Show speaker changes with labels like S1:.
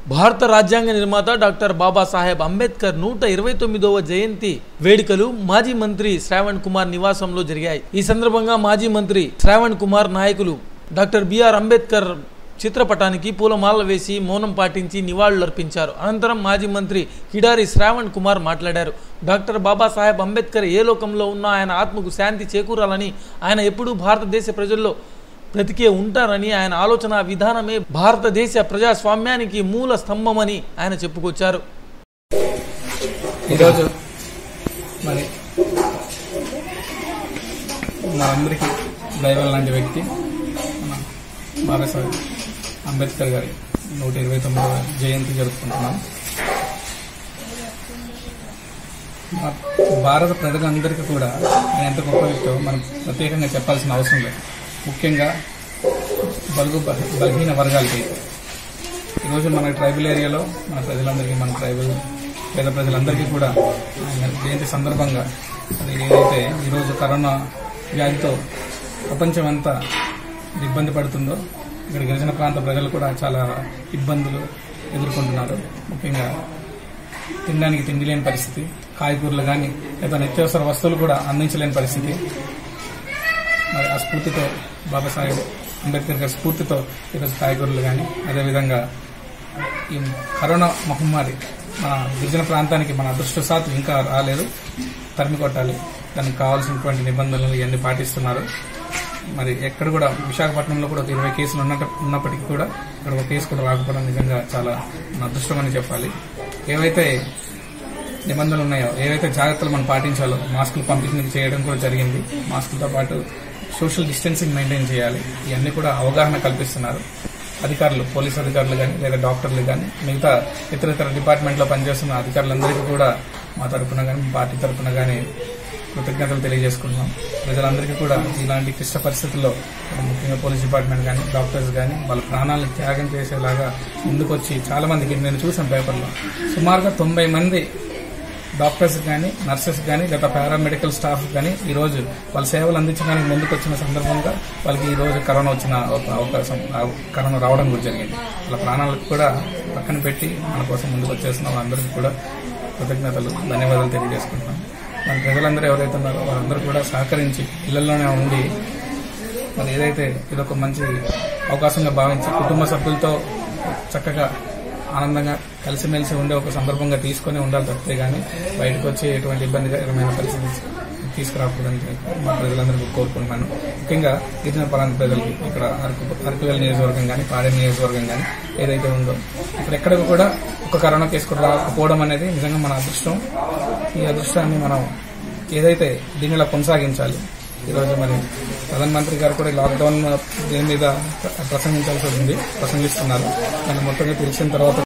S1: భారత రాజ్యాంగ నిర్మాత డాక్టర్ బాబాసాహెబ్ అంబేద్కర్ నూట ఇరవై తొమ్మిదవ జయంతి వేడుకలు మాజీ మంత్రి శ్రావణ్ కుమార్ నివాసంలో జరిగాయి ఈ సందర్భంగా మాజీ మంత్రి శ్రావణ్ కుమార్ నాయకులు డాక్టర్ బిఆర్ అంబేద్కర్ చిత్రపటానికి పూలమాల వేసి మౌనం పాటించి నివాళులర్పించారు అనంతరం మాజీ మంత్రి కిడారి శ్రావణ్ కుమార్ మాట్లాడారు డాక్టర్ బాబాసాహెబ్ అంబేద్కర్ ఏ లోకంలో ఉన్నా ఆయన ఆత్మకు శాంతి చేకూరాలని ఆయన ఎప్పుడూ భారతదేశ ప్రజల్లో బ్రతికే ఉంటారని ఆయన ఆలోచన విధానమే భారతదేశ ప్రజాస్వామ్యానికి మూల స్తంభమని ఆయన చెప్పుకొచ్చారు
S2: ఈరోజు మరి మనందరికీ దైవం లాంటి వ్యక్తి మన బాబాసాహెబ్ అంబేద్కర్ గారి నూట ఇరవై తొమ్మిదవ జయంతి జరుపుకుంటున్నాం మన భారత ప్రజలందరికీ కూడా ఆయన ఎంత గొప్ప వ్యక్తో మనం ప్రత్యేకంగా చెప్పాల్సిన అవసరం లేదు ముఖ్యంగా బలుగు బల- బలహీన వర్గాలకి ఈరోజు మన ట్రైబల్ ఏరియాలో మన ప్రజలందరికీ మన ట్రైబల్ పేద ప్రజలందరికీ కూడా ఆయన జయంతి సందర్భంగా అది ఏదైతే ఈరోజు కరోనా వ్యాధితో ప్రపంచం అంతా ఇబ్బంది పడుతుందో ఇక్కడ గిరిజన ప్రాంత ప్రజలు కూడా చాలా ఇబ్బందులు ఎదుర్కొంటున్నారు ముఖ్యంగా తినడానికి తిండి లేని పరిస్థితి కాయగూరలు కానీ లేదా నిత్యావసర వస్తువులు కూడా అందించలేని పరిస్థితి మరి ఆ స్ఫూర్తితో బాబాసాహెబ్ అంబేద్కర్ గారి స్ఫూర్తితో ఈరోజు కాయగూరలు కానీ అదేవిధంగా ఈ కరోనా మహమ్మారి మన గిరిజన ప్రాంతానికి మన అదృష్టశాత్తు ఇంకా రాలేదు తరిమి కొట్టాలి దానికి కావాల్సినటువంటి నిబంధనలు ఇవన్నీ పాటిస్తున్నారు మరి ఎక్కడ కూడా విశాఖపట్నంలో కూడా ఒక ఇరవై కేసులు ఉన్నట్టు ఉన్నప్పటికీ కూడా ఇక్కడ ఒక కేసు కూడా రాకపోవడం నిజంగా చాలా మన అదృష్టం అని చెప్పాలి ఏవైతే నిబంధనలు ఉన్నాయో ఏవైతే జాగ్రత్తలు మనం పాటించాలో మాస్కులు పంపిణీ చేయడం కూడా జరిగింది మాస్కులతో పాటు సోషల్ డిస్టెన్సింగ్ మెయింటైన్ చేయాలి ఇవన్నీ కూడా అవగాహన కల్పిస్తున్నారు అధికారులు పోలీస్ అధికారులు కానీ లేదా డాక్టర్లు కానీ మిగతా ఇతర ఇతర డిపార్ట్మెంట్లో పనిచేస్తున్న అధికారులందరికీ కూడా మా తరపున కానీ మా పార్టీ తరపున కానీ కృతజ్ఞతలు తెలియజేసుకుంటున్నాం ప్రజలందరికీ కూడా ఇలాంటి క్లిష్ట పరిస్థితుల్లో ముఖ్యంగా పోలీస్ డిపార్ట్మెంట్ కానీ డాక్టర్స్ కానీ వాళ్ళ ప్రాణాలను త్యాగం చేసేలాగా ముందుకొచ్చి చాలా మందికి నేను చూసాను పేపర్లో సుమారుగా తొంభై మంది డాక్టర్స్ కానీ నర్సెస్ కానీ లేదా పారామెడికల్ స్టాఫ్ కానీ ఈ రోజు వాళ్ళ సేవలు అందించడానికి ముందుకు వచ్చిన సందర్భంగా వాళ్ళకి ఈ రోజు కరోనా వచ్చిన ఒక అవకాశం ఆ కరోనా రావడం కూడా జరిగింది వాళ్ళ ప్రాణాలకు కూడా పక్కన పెట్టి మన కోసం ముందుకు వచ్చేసిన వాళ్ళందరికీ కూడా కృతజ్ఞతలు ధన్యవాదాలు తెలియజేసుకుంటున్నాం మన ప్రజలందరూ ఎవరైతే ఉన్నారో వాళ్ళందరూ కూడా సహకరించి ఇళ్లలోనే ఉండి మరి ఏదైతే ఇదొక మంచి అవకాశంగా భావించి కుటుంబ సభ్యులతో చక్కగా ఆనందంగా కలిసిమెలిసి ఉండే ఒక సందర్భంగా తీసుకొని ఉండాలి తప్పితే కానీ బయటకు వచ్చి ఎటువంటి ఇబ్బందికరమైన పరిస్థితి తీసుకురాకూడదని మా ప్రజలందరికీ కోరుకుంటున్నాను ముఖ్యంగా గిరిజన ప్రాంత ప్రజలకి ఇక్కడ అరకు అరకువేల నియోజకవర్గం కానీ పాడేరు నియోజకవర్గం కానీ ఏదైతే ఉందో ఇక్కడ ఎక్కడ కూడా ఒక కరోనా కేసు కూడా రాకపోవడం అనేది నిజంగా మన అదృష్టం ఈ అదృష్టాన్ని మనం ఏదైతే దీన్ని ఇలా కొనసాగించాలి ఈరోజు మరి ప్రధానమంత్రి గారు కూడా ఈ లాక్డౌన్ దీని మీద ప్రసంగించాల్సి ఉంది ప్రసంగిస్తున్నారు దాన్ని మొత్తంగా తెలిసిన తర్వాత